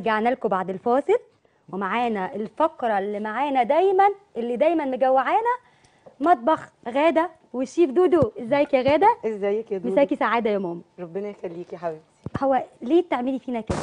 ورجعنا لكم بعد الفاصل ومعانا الفقره اللي معانا دايما اللي دايما مجوعانا مطبخ غاده والشيف دودو ازيك يا غاده ازيك يا دودو مساكي سعاده يا ماما ربنا يخليكي يا حبيبتي هو ليه بتعملي فينا كده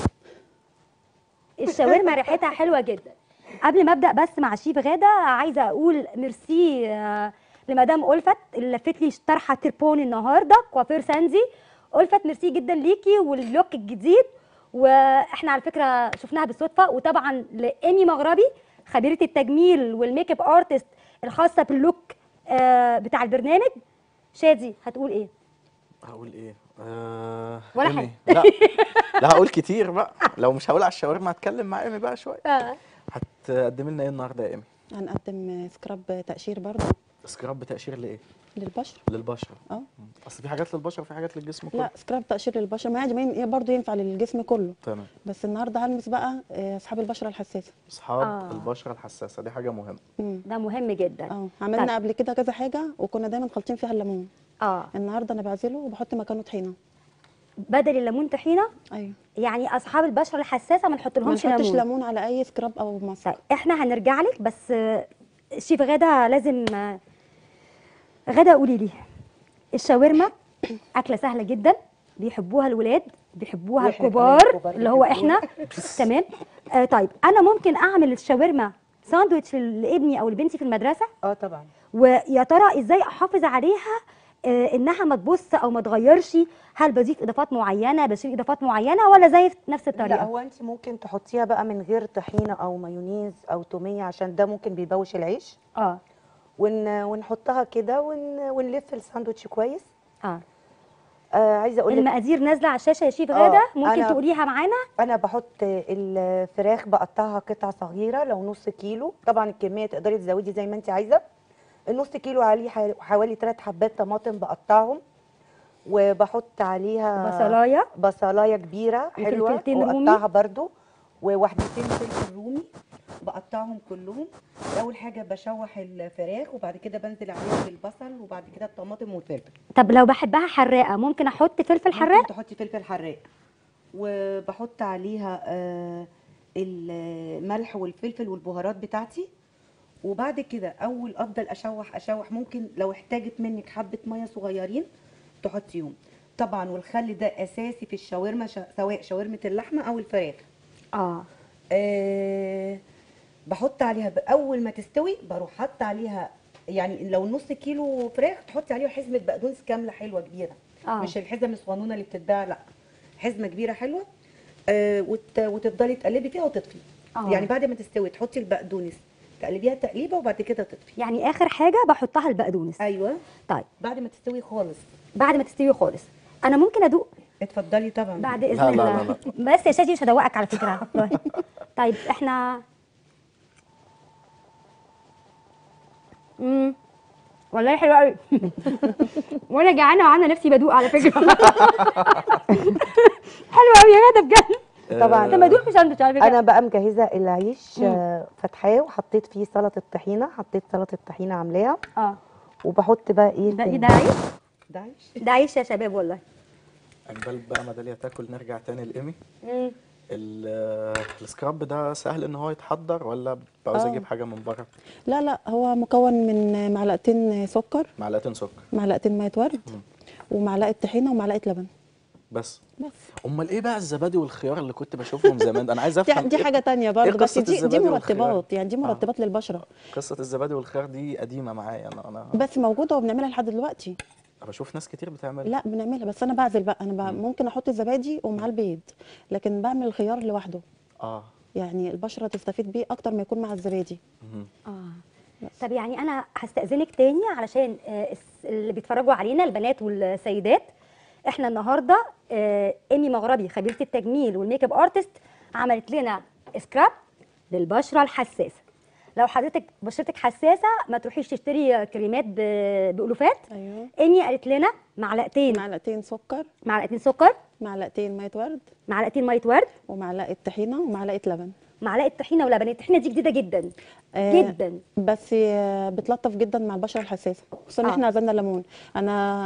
الشاورما ريحتها حلوه جدا قبل ما ابدا بس مع شيف غاده عايزه اقول ميرسي آه، لمدام الفت اللي لفت لي طرحه تربون النهارده كوافير ساندي الفت ميرسي جدا ليكي واللوك الجديد واحنا على فكره شفناها بالصدفه وطبعا لايمي مغربي خبيره التجميل والميك اب ارتست الخاصه باللوك آه، بتاع البرنامج شادي هتقول ايه هقول ايه آه ولا إيمي. لا لا هقول كتير بقى لو مش هقول على الشاورما هتكلم مع ايمي بقى شويه آه. هتقدم لنا ايه النهارده يا ايمي هنقدم سكراب تقشير برضه سكراب بتقشير لايه للبشره للبشره اه مم. اصل في حاجات للبشره وفي حاجات للجسم كله لا سكراب تقشير للبشره ما عادي برضه ينفع للجسم كله تمام بس النهارده هلمس بقى آه، اصحاب البشره الحساسه اصحاب آه. البشره الحساسه دي حاجه مهمه امم ده مهم جدا اه عملنا طيب. قبل كده كذا حاجه وكنا دايما خالطين فيها الليمون اه النهارده انا بعزله وبحط مكانه طحينه بدل الليمون طحينه ايوه يعني اصحاب البشره الحساسه ما نحط ما لهمش نحطش ليمون ليمون على اي سكراب او ماسك طيب احنا هنرجع لك بس آه، شيف غاده لازم آه، غاده قولي لي الشاورما اكله سهله جدا بيحبوها الولاد بيحبوها وإحنا كمان الكبار الكبار اللي هو احنا تمام آه طيب انا ممكن اعمل الشاورما ساندوتش لابني او لبنتي في المدرسه اه طبعا ويا ترى ازاي احافظ عليها آه، انها ما تبص او ما تغيرش هل بضيف اضافات معينه بشيل اضافات معينه ولا زي نفس لا الطريقه هو انت ممكن تحطيها بقى من غير طحينه او مايونيز او توميه عشان ده ممكن بيبوش العيش اه ون... ونحطها كده ون... ونلف الساندوتش كويس اه آه عايزه اقول لك المقادير نازله على الشاشه يا شيف آه، غاده ممكن أنا- تقوليها معانا انا بحط الفراخ بقطعها قطع صغيره لو نص كيلو طبعا الكميه تقدري تزودي زي ما انت عايزه النص كيلو عليه حوالي- حوالي 3 حبات طماطم بقطعهم وبحط عليها بصلايه بصلايه كبيره حلوه وفلفلتين رومي. واقطعها برضو وواحدتين فلفل رومي بقطعهم كلهم اول حاجه بشوح الفراخ وبعد كده بنزل عليها بالبصل وبعد كده الطماطم والفلفل طب لو بحبها حراقه ممكن احط فلفل ممكن حراق تحطي فلفل حراق وبحط عليها آه الملح والفلفل والبهارات بتاعتي وبعد كده اول افضل اشوح اشوح ممكن لو احتاجت منك حبه ميه صغيرين تحطيهم طبعا والخل ده اساسي في الشاورما شا- سواء شاورمه اللحمه او الفراخ اه آه بحط عليها ب- اول ما تستوي بروح حاطه عليها يعني لو نص كيلو فراخ تحطي عليها حزمه بقدونس كامله حلوه كبيره آه. مش الحزم الصغنونه اللي بتتباع لا حزمه كبيره حلوه آه وت... وتفضلي تقلبي فيها وتطفي آه. يعني بعد ما تستوي تحطي البقدونس تقلبيها تقليبه وبعد كده تطفي يعني اخر حاجه بحطها البقدونس ايوه طيب بعد ما تستوي خالص بعد ما تستوي خالص انا ممكن ادوق اتفضلي طبعا بعد اذن لا، لا، الله لا، بس يا شادي مش هدوقك على فكره والله. طيب احنا امم والله حلو قوي وانا جعانه وعامله نفسي بدوق على فكره حلو قوي يا غاده بجد طبعا. انت بدوق في ساندوتش على فكره انا بقى مجهزه العيش مم. آه، فاتحاه وحطيت فيه سلطه طحينه حطيت سلطه طحينه عاملاها اه وبحط بقى ايه ده ايه تاني؟ ده عيش ده عيش ده عيش يا شباب والله عقبال بقى ما داليا تاكل نرجع تاني لايمي مم. ال- السكراب ده سهل ان هو يتحضر ولا بعوز آه. اجيب حاجه من بره لا لا هو مكون من معلقتين سكر معلقتين سكر معلقتين ميه ورد ومعلقه طحينه ومعلقه لبن بس بس امال ايه بقى الزبادي والخيار اللي كنت بشوفهم زمان ده انا عايز دي, افهم دي إيه حاجه تانية برضه بس قصة دي دي الزبادي والخيار؟ مرطبات يعني دي آه. مرطبات للبشره قصه الزبادي والخيار دي قديمه معايا انا انا بس موجوده وبنعملها لحد دلوقتي بشوف ناس كتير بتعمل لا بنعملها بس انا بعزل بقى انا بقى ممكن احط الزبادي ومعاه البيض لكن بعمل الخيار لوحده اه يعني البشره تستفيد بيه اكتر ما يكون مع الزبادي مهم. اه طب يعني انا هستأذنك تاني علشان آه، الس- اللي بيتفرجوا علينا البنات والسيدات احنا النهارده آه، ايمي مغربي خبيره التجميل والميك اب ارتست عملت لنا سكراب للبشره الحساسه لو حضرتك بشرتك حساسه ما تروحيش تشتري كريمات ب- بألوفات ايوه ايمي قالت لنا معلقتين معلقتين سكر معلقتين سكر معلقتين ميه ورد معلقتين ميه ورد ومعلقه طحينه ومعلقه لبن معلقه طحينه ولبن الطحينه دي جديده جدا آه، جدا بس آه، بتلطف جدا مع البشره الحساسه خصوصا ان آه. احنا عزلنا ليمون انا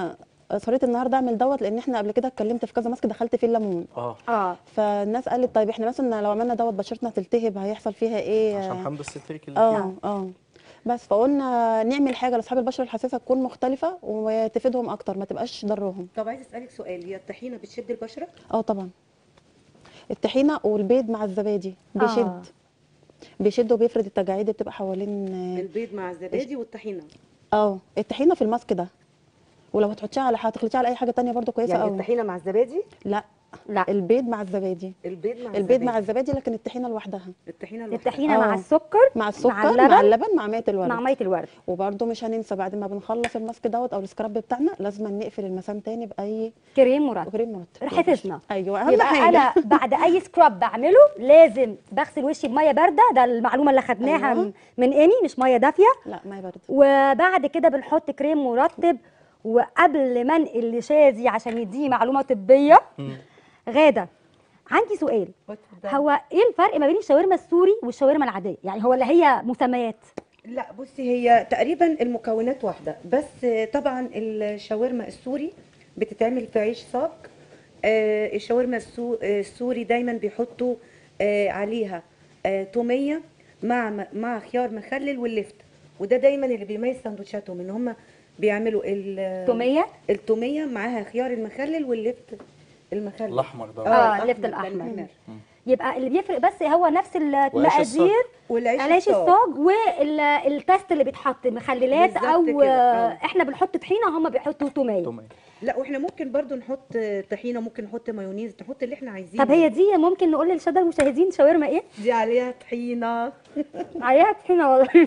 اصريت النهارده اعمل دوت لان احنا قبل كده اتكلمت في كذا ماسك دخلت فيه الليمون اه اه فالناس قالت طيب احنا مثلا لو عملنا دوت بشرتنا هتلتهب هيحصل فيها ايه عشان حمض الستريك اللي فيه اه اه بس فقلنا نعمل حاجه لاصحاب البشره الحساسه تكون مختلفه وتفيدهم اكتر ما تبقاش ضرهم طب عايز اسالك سؤال هي الطحينه بتشد البشره اه طبعا الطحينه والبيض مع الزبادي بيشد آه. بيشد وبيفرد التجاعيد اللي بتبقى حوالين البيض مع الزبادي والطحينه اه الطحينه في الماسك ده ولو هتحطيها على هتخلطيها على اي حاجه تانية برضو كويسه يعني قوي الطحينه مع الزبادي لا لا البيض مع الزبادي البيض مع البيض مع الزبادي. الزبادي لكن الطحينه لوحدها الطحينه لوحدها. الطحينه مع آه. السكر مع السكر مع مع اللبن اللبن مع ميه الورد مع ميه الورد وبرده مش هننسى بعد ما بنخلص الماسك دوت او السكراب بتاعنا لازم نقفل المسام تاني باي كريم مرطب كريم مرطب حفظنا ايوه اهم يبقى حاجه انا بعد اي سكراب بعمله لازم بغسل وشي بميه بارده ده المعلومه اللي خدناها أيوة. من- من اني مش ميه دافيه لا ميه برد وبعد كده بنحط كريم مرطب وقبل ما انقل لشاذي عشان يديني معلومه طبيه غاده عندي سؤال اتفضلي. هو ايه الفرق ما بين الشاورما السوري والشاورما العاديه يعني هو اللي هي مسميات لا بصي هي تقريبا المكونات واحده بس طبعا الشاورما السوري بتتعمل في عيش صاج آه، الشاورما السو- آه، السوري دايما بيحطوا آه، عليها آه، توميه مع مع خيار مخلل واللفت وده دايما اللي بيميز سندوتشاتهم ان هم بيعملوا ال- توميه التوميه معاها خيار المخلل واللفت المخلل الاحمر ده اه اللفت ده الاحمر الأحمر. يبقى اللي بيفرق بس هو نفس الصاج. المقادير والعيش علاش الصاج. الصاج والتست اللي بيتحط مخللات بالظبط او كده، آه، آه. احنا بنحط طحينه هم بيحطوا توميه تومية. لا واحنا ممكن برضو نحط طحينه ممكن نحط مايونيز نحط اللي احنا عايزينه طب هي دي ممكن نقول للساده المشاهدين شاورما ايه دي عليها طحينه عليها طحينه والله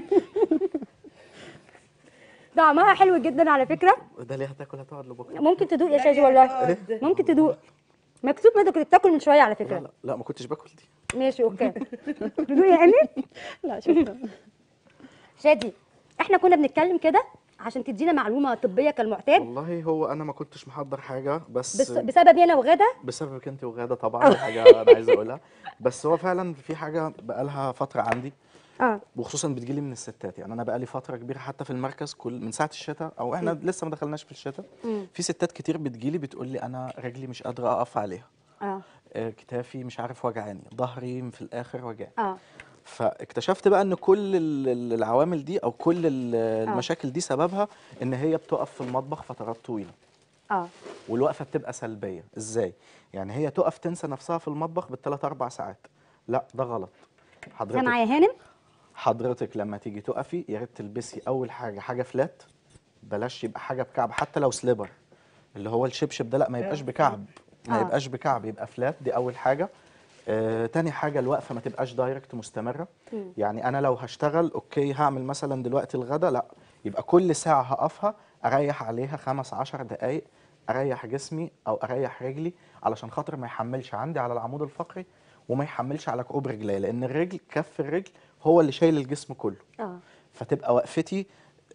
طعمها حلو جدا على فكره ده ليه هتاكل هتقعد لبكره ممكن تدوق يا شاذ والله ممكن تدوق مكتوب انك كنت بتاكل من شويه على لا فكره لا لا ما كنتش باكل دي ماشي اوكي تدوق يا امي لا شكرا شادي احنا كنا بنتكلم كده عشان تدينا معلومه طبيه كالمعتاد والله هو انا ما كنتش محضر حاجه بس بس بسببي انا وغاده بسببك انت وغاده طبعا دي حاجه انا عايز اقولها بس هو فعلا في حاجه بقالها فتره عندي اه وخصوصا بتجيلي من الستات يعني انا بقالي فتره كبيره حتى في المركز كل من ساعه الشتاء او احنا لسه ما دخلناش في الشتاء مم. في ستات كتير بتجيلي بتقول لي انا رجلي مش قادره اقف عليها اه آه، كتافي مش عارف وجعاني ظهري في الاخر وجعني اه فاكتشفت بقى ان كل ال- ال- العوامل دي او كل ال- المشاكل دي سببها ان هي بتقف في المطبخ فترات طويله اه والوقفه بتبقى سلبيه ازاي يعني هي تقف تنسى نفسها في المطبخ بالثلاث اربع ساعات لا ده غلط ده حضرتك معايا هانم حضرتك لما تيجي تقفي يا ريت تلبسي اول حاجه حاجه فلات بلاش يبقى حاجه بكعب حتى لو سليبر اللي هو الشبشب ده لا ما يبقاش بكعب ما آه. يبقاش بكعب يبقى فلات دي اول حاجه آه، تاني حاجه الوقفه ما تبقاش دايركت مستمره مم. يعني انا لو هشتغل اوكي هعمل مثلا دلوقتي الغدا لا يبقى كل ساعه هقفها اريح عليها خمس عشر دقائق اريح جسمي او اريح رجلي علشان خاطر ما يحملش عندي على العمود الفقري وما يحملش على كعوب رجلي لان الرجل كف الرجل هو اللي شايل الجسم كله اه فتبقى وقفتي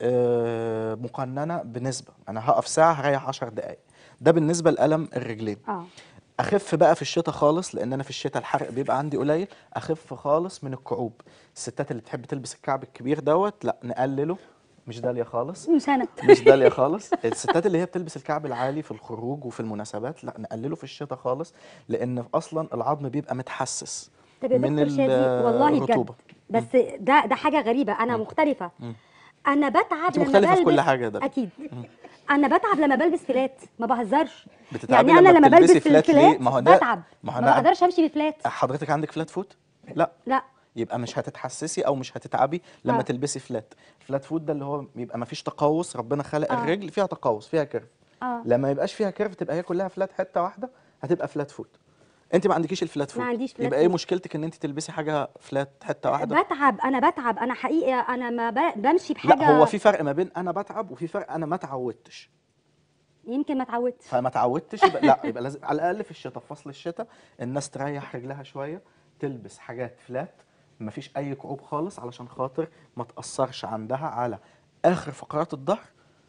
آه، مقننه بنسبه انا هقف ساعه هريح 10 دقائق ده بالنسبه لالم الرجلين اه اخف بقى في الشتاء خالص لان انا في الشتاء الحرق بيبقى عندي قليل اخف خالص من الكعوب الستات اللي بتحب تلبس الكعب الكبير دوت لا نقلله مش داليه خالص مش انا مش داليه خالص الستات اللي هي بتلبس الكعب العالي في الخروج وفي المناسبات لا نقلله في الشتاء خالص لان اصلا العظم بيبقى متحسس طب يا من دكتور شادي والله بجد الرطوبة. بس ده ده حاجه غريبه انا مختلفه مم. انا بتعب انت لما مختلفة في بلبس كل حاجة ده. اكيد انا بتعب لما بلبس فلات ما بهزرش بتتعبي يعني انا لما لما بتلبسي بلبس فلات ليه؟ الفلات ما هو ده- بتعب ما ما, هو ده- بقدرش امشي بفلات حضرتك عندك فلات فوت لا لا يبقى مش هتتحسسي او مش هتتعبي لما آه. تلبسي فلات فلات فوت ده اللي هو بيبقى ما فيش تقوس ربنا خلق آه. الرجل فيها تقوس فيها كيرف اه لما يبقاش فيها كيرف تبقى هي كلها فلات حته واحده هتبقى فلات فوت انت ما عندكيش الفلات فوت ما عنديش فلات يبقى ايه فوت. مشكلتك ان انت تلبسي حاجه فلات حته واحده بتعب انا بتعب انا حقيقه انا ما ب- بمشي بحاجه لا هو في فرق ما بين انا بتعب وفي فرق انا ما اتعودتش يمكن ما اتعودتش فما اتعودتش يبقى لا يبقى لازم على الاقل في الشتاء في فصل الشتاء الناس تريح رجلها شويه تلبس حاجات فلات ما فيش اي كعوب خالص علشان خاطر ما تاثرش عندها على اخر فقرات الظهر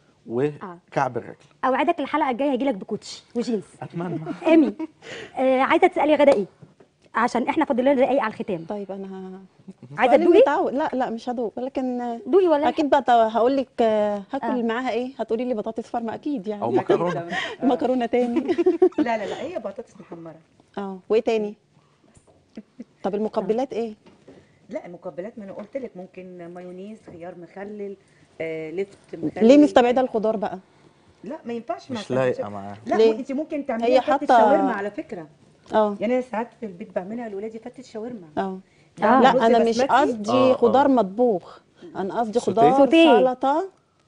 وكعب الرجل اوعدك الحلقه الجايه هجيلك بكوتشي وجينز اتمنى امي آه عايزه تسالي غدا ايه عشان احنا فاضل لنا دقايق على الختام طيب انا ه... عايزه سؤالي تدوقي متعود. لا لا مش هدوق ولكن دوقي ولا اكيد بقى هقول لك هاكل آه. معاها ايه هتقولي لي بطاطس فرمه اكيد او يعني مكرونه مكرونه تاني لا لا لا هي بطاطس محمره اه وايه تاني طب المقبلات ايه لا المقبلات ما انا قلت لك ممكن مايونيز خيار مخلل آه لفت مخلل ليه مستبعده الخضار بقى لا ما ينفعش مع مش سندوتشات. لايقه معاها لا ليه؟ انت ممكن تعمليها هي فتة حاطة- شاورما على فكره اه يعني انا ساعات في البيت بعملها لاولادي فتة شاورما اه آه. لا رز انا مش بسمتي. قصدي آه، آه. خضار مطبوخ انا قصدي سوتيه؟ خضار سوتيه. سلطه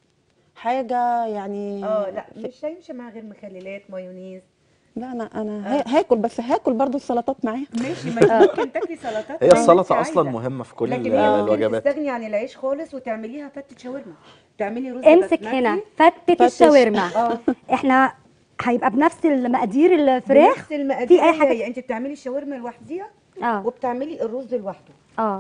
حاجه يعني اه لا مش هيمشي مع غير مخللات مايونيز لا انا انا ها- هاكل بس هاكل برضو السلطات معاها ماشي ما انت ممكن تاكلي سلطات هي زي ما السلطه انت اصلا عايزة. مهمه في كل لكن ال- هي ممكن الوجبات تستغني عن العيش خالص وتعمليها فتة شاورما تعملي رز امسك بسمتي. هنا فتة فتة الشاورما اه احنا هيبقى بنفس المقادير الفراخ نفس المقادير في اي حاجه هي انت بتعملي الشاورما لوحديها اه وبتعملي الرز لوحده اه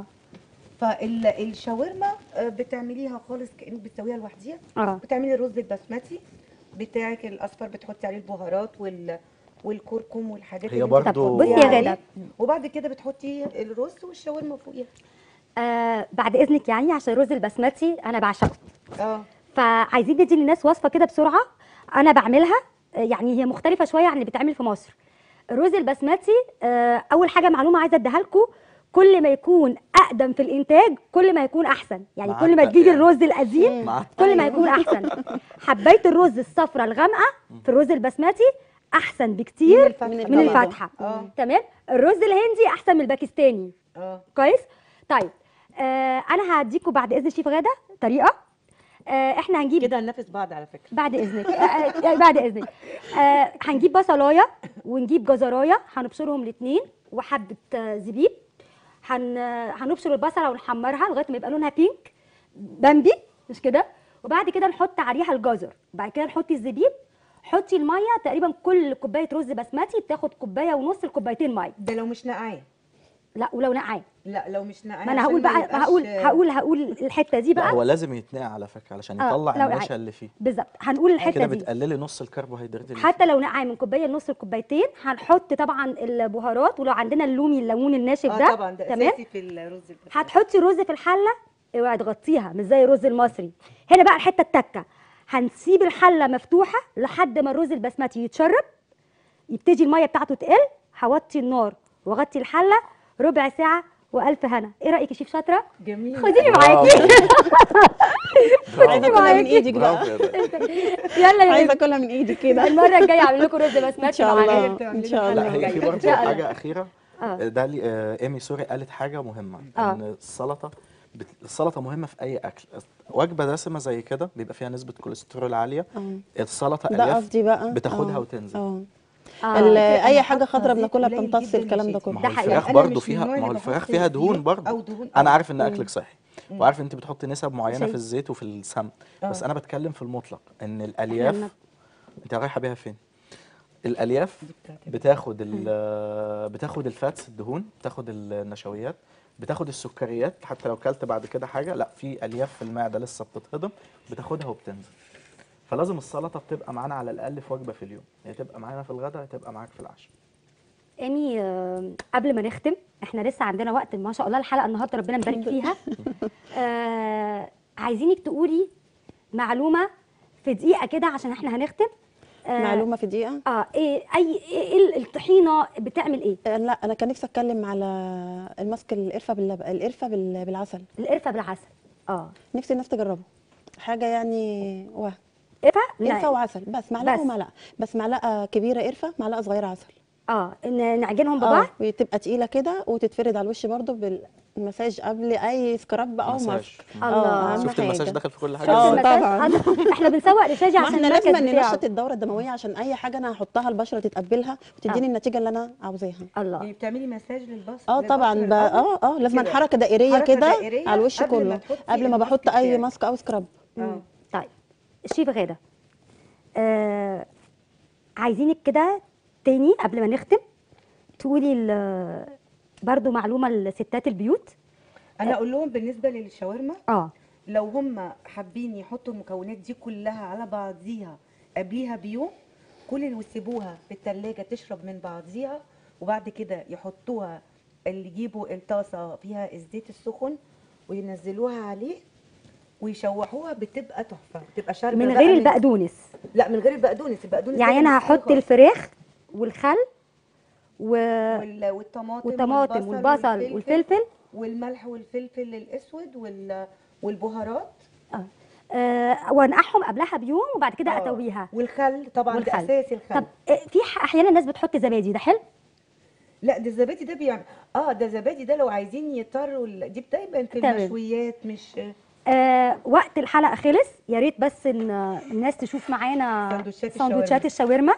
فالشاورما آه، بتعمليها خالص كانك بتسويها لوحديها اه بتعملي الرز البسمتي بتاعك الاصفر بتحطي عليه البهارات وال والكركم والحاجات هي اللي انت برضو- بصي يا بتحطيها غادة. عليه. وبعد كده بتحطي الرز والشاورما فوقيها آه بعد اذنك يعني عشان الرز البسمتي انا بعشقه اه فعايزين ندي للناس وصفه كده بسرعه انا بعملها آه، يعني هي مختلفه شويه عن اللي بيتعمل في مصر الرز البسمتي آه، اول حاجه معلومه عايزه اديها لكم كل ما يكون اقدم في الانتاج كل ما يكون احسن يعني معاك كل ما حق تجيبي يعني. الرز القديم معاك كل ما يكون احسن حبايه الرز الصفراء الغامقه في الرز البسمتي احسن بكتير الفتحة من طبعاً. الفاتحه اه تمام الرز الهندي احسن من الباكستاني اه كويس طيب آه انا هديكم بعد اذن شيف غاده طريقه آه احنا هنجيب كده هننافس بعض على فكره بعد اذنك آه، آه، بعد اذنك آه هنجيب بصلايه ونجيب جزرايه هنبشرهم الاثنين وحبه آه، زبيب هن هنبشر البصله ونحمرها لغايه ما يبقى لونها بينك بامبي مش كده وبعد كده نحط عليها الجزر وبعد كده نحط الزبيب حطي الميه تقريبا كل كوبايه رز بسمتي بتاخد كوبايه ونص لكوبايتين ميه ده لو مش نقعاه لا ولو نقعاه لا لو مش نقعاه ما انا عشان هقول بقى يبقاش- هقول هقول هقول الحته دي لا بقى هو لازم يتنقع على فكره علشان آه، يطلع لو النشا عاي- اللي فيه بالظبط هنقول الحته كده دي بتقللي نص الكربوهيدرات اللي حتى لو نقعه من كوبايه لنص الكوبايتين هنحط طبعا البهارات ولو عندنا اللومي الليمون الناشف اه ده طبعا ده تمام اساسي في الرز البسمتي هتحطي الرز في الحله اوعي تغطيها مش زي الرز المصري هنا بقى الحته التكه هنسيب الحله مفتوحه لحد ما الرز البسمتي يتشرب يبتدي الميه بتاعته تقل هوطي النار واغطي الحله ربع ساعه والف هنا ايه رايك يا شيف شاطره جميل خديني برافو. معاكي عايزه اكلها من ايدك بقى برافو يا بابا. يلا يا عايزه بنتي. اكلها من ايدك كده المره الجايه اعمل لكم رز بسمتي ان شاء معايا. الله ان شاء لا الله هي في إن برضه شاء الله. حاجه اخيره آه. ده لي آه، ايمي سوري قالت حاجه مهمه آه. ان السلطه بت... السلطه مهمه في اي اكل وجبه دسمه زي كده بيبقى فيها نسبه كوليسترول عاليه آه. السلطه ده الياف قصدي بقى بتاخدها آه. وتنزل. اه آه. ال- أنا اي حاجه حاطة خضراء زيت بناكلها قليل بتمتص جداً الكلام ده للشيف. كله ما ده هو حقيقي. الفراخ أنا برضه مش من فيها النوع ما هو اللي الفراخ بحط فيها دهون زيت برضه أو دهون. انا آه. عارف ان اكلك صحي وعارف انت بتحطي نسب معينه شايف. في الزيت وفي السمن بس آه. انا بتكلم في المطلق ان إحنا الالياف لما- انت رايحه بيها فين الالياف دي بتاعتي. بتاخد ال- بتاخد الفاتس الدهون بتاخد النشويات بتاخد السكريات حتى لو كلت بعد كده حاجه لا في الياف في المعده لسه بتتهضم بتاخدها وبتنزل فلازم السلطه بتبقى معانا على الاقل في وجبه في اليوم هي تبقى معانا في الغداء هي تبقى معاك في العشاء ايمي آه، قبل ما نختم احنا لسه عندنا وقت ما شاء الله الحلقه النهارده ربنا مبارك فيها آه عايزينك تقولي معلومه في دقيقه كده عشان احنا هنختم آه معلومه في دقيقه اه ايه اي ايه إيه الطحينه بتعمل ايه آه، لا انا كان نفسي اتكلم على الماسك القرفه باللب... القرفه بال... بالعسل القرفه بالعسل اه نفسي الناس تجربه حاجه يعني وهم قرفه قرفه لا وعسل بس معلقه بس. ومعلقه بس معلقه كبيره قرفه معلقه صغيره عسل اه إن نعجنهم ببعض اه وتبقى تقيله كده وتتفرد على الوش برضو بالمساج قبل اي سكراب او مساج. ماسك مم. الله. اه اهم شفت المساج حاجه داخل في كل شفت حاجه آه، ازاي؟ المساج؟ طبعاً. حضرتك- احنا بنسوق لشاجي ما عشان احنا المركز لازم بتاعه ننشط الدوره الدمويه عشان اي حاجه انا هحطها البشره تتقبلها وتديني آه. النتيجه اللي انا عاوزاها الله يعني بتعملي مساج للبصر اه طبعا للبصر ب... اه اه لازم كده. حركه دائريه حركة كده دائرية على الوش قبل ما كله تحطي قبل ما الماسك بحط اي بتاعك. ماسك او سكراب اه طيب شيف غاده آه عايزينك كده تاني قبل ما نختم تقولي ال- برضو معلومه لستات البيوت انا اقول لهم بالنسبه للشاورما اه لو هم حابين يحطوا المكونات دي كلها على بعضيها قبليها بيوم كل اللي ويسيبوها في التلاجة تشرب من بعضيها وبعد كده يحطوها اللي يجيبوا الطاسه فيها الزيت السخن وينزلوها عليه ويشوحوها بتبقى تحفه بتبقى شاربه من بقى غير البقدونس لا من غير البقدونس البقدونس يعني ده انا مسلوق هحط الفراخ والخل و... وال- والطماطم والطماطم والبصل والفلفل والملح والفلفل الاسود وال- والبهارات آه. آه وانقعهم قبلها بيوم وبعد كده آه. اتويها والخل طبعا والخل. ده اساسي الخل طب آه، في ح- احيانا الناس بتحط زبادي ده حلو لا ده الزبادي ده بيعمل اه ده الزبادي ده لو عايزين يضطروا ال- دي دايما في تمام. المشويات مش آه وقت الحلقه خلص يا ريت بس ان آه، الناس تشوف معانا سندوتشات سندوتشات الشاورما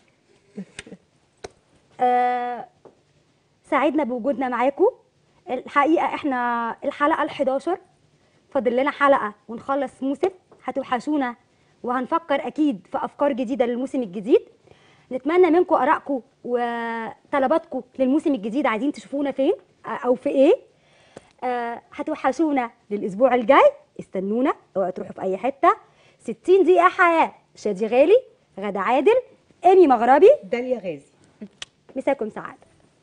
آه سعدنا بوجودنا معاكم الحقيقه احنا الحلقه ال11 فاضل لنا حلقه ونخلص موسم هتوحشونا وهنفكر اكيد في افكار جديده للموسم الجديد نتمنى منكم ارائكم وطلباتكم للموسم الجديد عايزين تشوفونا فين او في ايه آه، هتوحشونا للاسبوع الجاي استنونا اوعوا تروحوا في اي حته 60 دقيقه حياه شادي غالي غدا عادل ايمي مغربي داليا غازي مساكم سعاده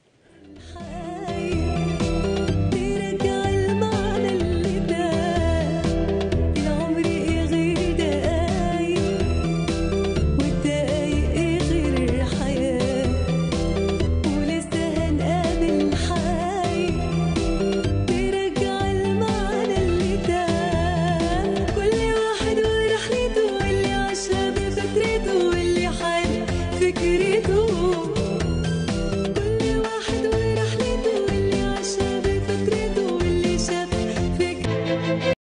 ترجع المعنى اللي ده العمر ايه غير دقايق والدقايق ايه غير الحياة ولسه هنقابل حقايق ترجع المعنى اللي ده كل واحد ورحلته واللي عاشها بفترته واللي حال فكرته